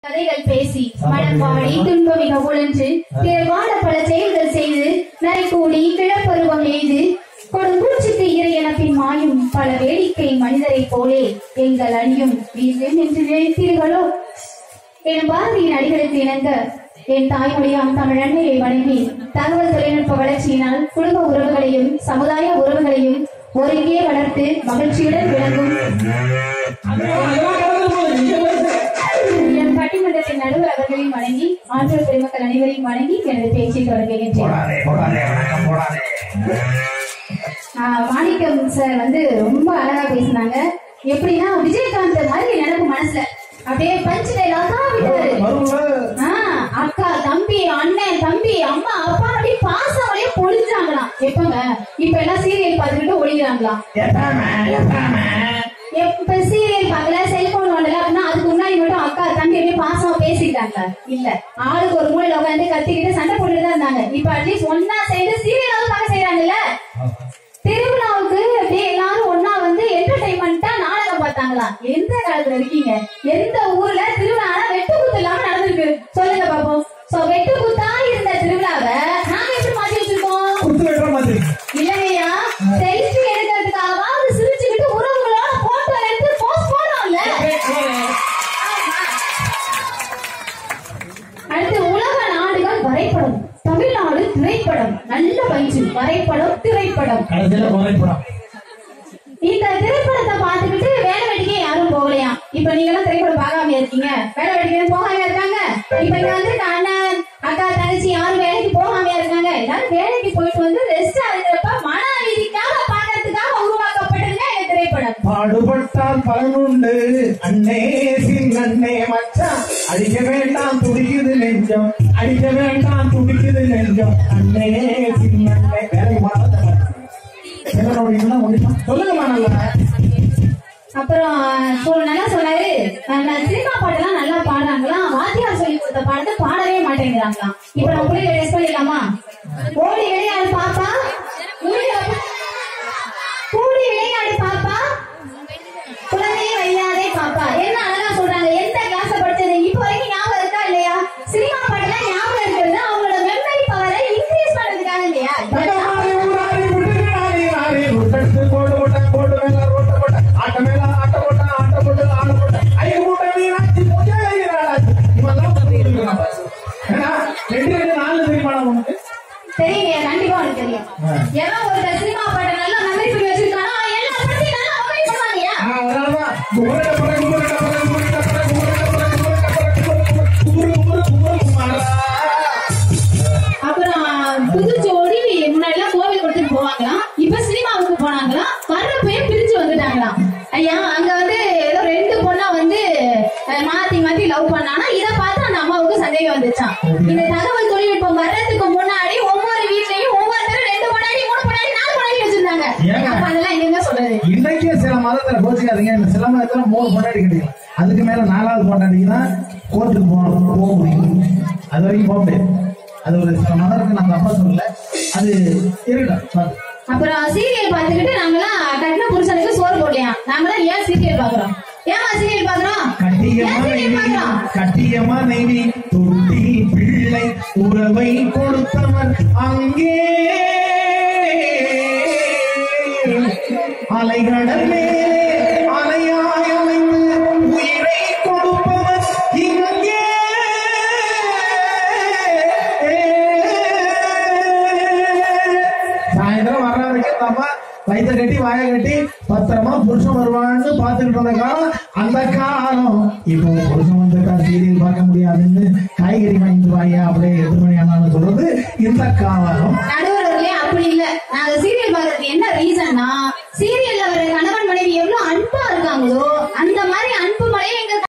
கதைகள் பேசி மனப்பாடி துன்பமிக உழன்று பிறர் வாழ பல செயல்கள் செய்து நரைக்கூடி கிழப்பருவம் எய்து கொடுங்கூச்சுக்கு இறை என பின் மாயும் பல வேடிக்கை மனிதரைப் போலே எங்கள் அணியும் வீழ்வேன் என்று நினைத்தீர்களோ என் பாரதியின் அடிகளுக்கு இணங்க என் தாய்மொழியாம் தமிழ் அன்னையை வணங்கி தகவல் தொழில்நுட்ப வளர்ச்சியினால் குடும்ப உறவுகளையும் சமுதாய உறவுகளையும் ஒருங்கே வளர்த்து மகிழ்ச்சியுடன் விளங்கும் என் பட்டிமன்றத்தின் நடுவர் அவர்களையும் வணங்கி ஆற்றல் பெருமக்கள் அனைவரையும் வணங்கி எனது பேச்சை தொடங்குகின்றேன் போடாதே போடாதே வணக்கம் போடாதே ஆஹ் மாணிக்கம் சார் வந்து ரொம்ப அழகா பேசினாங்க எப்படின்னா விஜயகாந்த் மாதிரி நினைப்பு மனசுல அப்படியே பஞ்சு டைலாக்கா விட்டாரு வரும்ல ஆஹ் அக்கா தம்பி அண்ணன் தம்பி அம்மா அப்பா அப்படியே பாசம் அப்படியே பொழிஞ்சாங்களாம் எப்பங்க இப்ப எல்லாம் சீரியல் பார்த்துக்கிட்டு ஒழிக்கிறாங்களாம் எத்தாம எத்தாம எப்ப சீரியல் பார்க்கல செல்போன் வாங்கல அப்படின்னா அதுக்கு முன்னாடி மட்டும் அக்கா தம்பி அப்படியே பாசமா பேசிக்கிட்டாங்க இல்ல ஆளுக்கு ஒரு மூலையில உட்காந்து கத்திக்கிட்டு சண்டை போட்டுட்டு தான் இருந்தாங்க இப்ப அட்லீஸ்ட் ஒன்னா சேர்ந்து சீரியலாவது பார்க்க செய்யறாங்கல்ல திருவிழாவுக்கு அப்படியே எல்லாரும் ஒன்னா வந்து என்டர்டைன்மெண்டா நாடகம் பார்த்தாங்களா எந்த காலத்துல இருக்கீங்க எந்த ஊர்ல திருவிழா வெட்டு குத்து இல்லாம நடந்திருக்கு சொல்லுங்க பாப்போம் சோ வெட்டு குத்தா இருந்த திருவிழாவை நாங்க எப்படி மாத்தி வச்சிருக்கோம் குத்து வெட்டுற மாதிரி இல்லையா செல்ஃபி எடுக்கிறதுக்காகவாவது சிரிச்சுக்கிட்டு உறவுகளோட போட்டோ எடுத்து போஸ்ட் போடுறோம்ல அடுத்து உலக நாடுகள் வரைபடம் தமிழ்நாடு திரைப்படம் நல்ல பயிற்சி வரைபடம் திரைப்படம் கடைசியில குறைப்படம் இந்த திரைப்படத்தை பார்த்துக்கிட்டு வேலை வெட்டிக்கே யாரும் போகலையாம் இப்ப நீங்க எல்லாம் திரைப்படம் பார்க்காம இருக்கீங்க வேலை வெட்டிக்கு போகாம இருக்காங்க இப்ப இங்க வந்து அண்ணன் அக்கா தங்கச்சி யாரும் வேலைக்கு போகாம இருக்காங்க எல்லாரும் வேலைக்கு போயிட்டு வந்து ரெஸ்ட் இருக்கிறப்ப மன அமைதிக்காக பார்க்கறதுக்காக உருவாக்கப்பட்டதுங்க இந்த திரைப்படம் பாடுபட்டால் பலனுண்டு அண்ணே சின் அண்ணே மச்சான் அடிக்க வேண்டாம் துடிக்குது நெஞ்சம் அடிக்க வேண்டாம் துடிக்குது நெஞ்சம் அண்ணே சின் அண்ணே வேலை மாறாத சொல்லுங்கம்மா நல்லா அப்புறம் சொல் நல்லா சொன்னாரு நல்ல சினிமா பாட்டெல்லாம் நல்லா பாடுறாங்களாம் வாத்தியார் சொல்லி கொடுத்த பாடத்தை பாடவே மாட்டேங்கிறாங்களாம் இப்ப நம்ம பிள்ளைகளை டெஸ்ட் பண்ணிடலாமா ஓடி விளையாடு பாப்பா ஓடி வா- கூடி விளையாடு பாப்பா குழந்தையை வையாதே பாப்பா என்ன அழகா சொல்றாங்க எந்த கிளாஸ் படிச்சது இப்ப வரைக்கும் ஞாபகம் இருக்கா இல்லையா சினிமா பாட்டெல்லாம் ஞாபகம் இருக்கிறது அவங்களோட மெமரி பவரை இன்க்ரீஸ் பண்றதுக்காக இல்லையா தகமாறி ஊராறி விட்டுட்டு நாரி நாரி ருட்டெடுத்து கோடு போட்ட கோடு மேல ரோட்ட போட்ட ஆட்ட மேல ஆட்ட போட்ட ஆட்ட போட்டு ஆட போட்ட ஐய மூட்டை வீணாச்சு பூஜை வீணாச்சு இவெல்லாம் பண்ணிருக்கான் ஏன்னா ரெண்டு ரெண்டு நாலு தெரியுமா உனக்கு தெரியுங்க கண்டிப்பா உனக்கு தெரியும் ஆ. எவன் ஒரு சினிமா பாட்டை நல்லா மெமரி பண்ணி வச்சிருக்கானோ எல்லா படத்தையும் நல்லா மெமரி பண்ணுவாங்கயா ஆ, அதனாலதான் குமரட பட குமரட பட குமரட பட குமரட பட குமரட பட குமரு குமரு குமரு குமாரா அப்புறம் புதுச்சோடி முன்னாடி எல்லாம் கோவில் கொடுத்துட்டு போவாங்களாம் இப்ப சினிமாவுக்கு போனாங்களாம் வர்றப்பயே பிரிஞ்சு வந்துட்டாங்களாம் ஐயா அங்க வந்து ஏதோ ரெண்டு பொண்ணா வந்து அஹ், மாத்தி மாத்தி லவ் பண்ணானா இத பார்த்து அந்த அம்மாவுக்கு சந்தேகம் வந்துச்சான் இந்த தகவல் தொழில்நுட்பம் வர்றதுக்கு முன்னாடி ஒவ்வொரு வீட்லயும் ஒவ்வொருத்தரும் ரெண்டு பொண்ணாடி மூணு பொண்ணாடி நாலு பொண்ணாடி வச்சிருந்தாங்க ஏங்க? அப்ப அதெல்லாம் எங்க சொல்றது இன்னைக்கே சில மதத்துல கோச்சிக்காதீங்க இந்த சில மதத்துல மூணு கொண்டாடி கிடைக்கும் அதுக்கு மேல நாலாவது கொண்டாடிக்கு தான் கோர்ட்டுக்கு போகணும் போக முடியும் அது வரைக்கும் போக முடியாது அது ஒரு சில மதம் இருக்கு நான் தப்பா சொல்லல அது இருக்கட்டும் பாத்து. அப்புறம் சீரியல் பார்த்துக்கிட்டு நாங்களாம் கட்டின புருஷனுக்கு சோறு போடலையாம் நாங்களாம் ஏன் சீரியல் பாக்குறோம் ஏமா சீரியல் பாக்குறோம் கட்டியமா ஏன் சீரியல் நெய்வி பாக்குறோம் கட்டியமா நெய்வி தொட்டி பிள்ளை உறவை கொடுத்தவர் அங்கே அலைகடல் மேலே அலையாய் அமைந்து உயிரை கொடுப்பவர் இங்கே சாயந்தரம் வர்றதுக்கு நம்ம வயிற்ற கட்டி வாய கட்டி பத்திரமா புருஷன் வருவான்னு பாத்துக்கிட்டு இருந்த காலம் அந்த காலம் இப்போ புருஷன் வந்திருக்கா சீரியல் பார்க்க முடியாதுன்னு காய்கறி வாங்கிட்டு வாயா அப்படியே எட்டு மணி ஆனாலும் சொல்றது இந்த காலம் நடுவர்களே அப்படி இல்ல நாங்க சீரியல் பாக்குறதுக்கு என்ன ரீசன்னா சீரியல்ல வர கணவன் மனைவி எவ்வளவு அன்பா இருக்காங்களோ அந்த மாதிரி அன்பு மழையை எங்க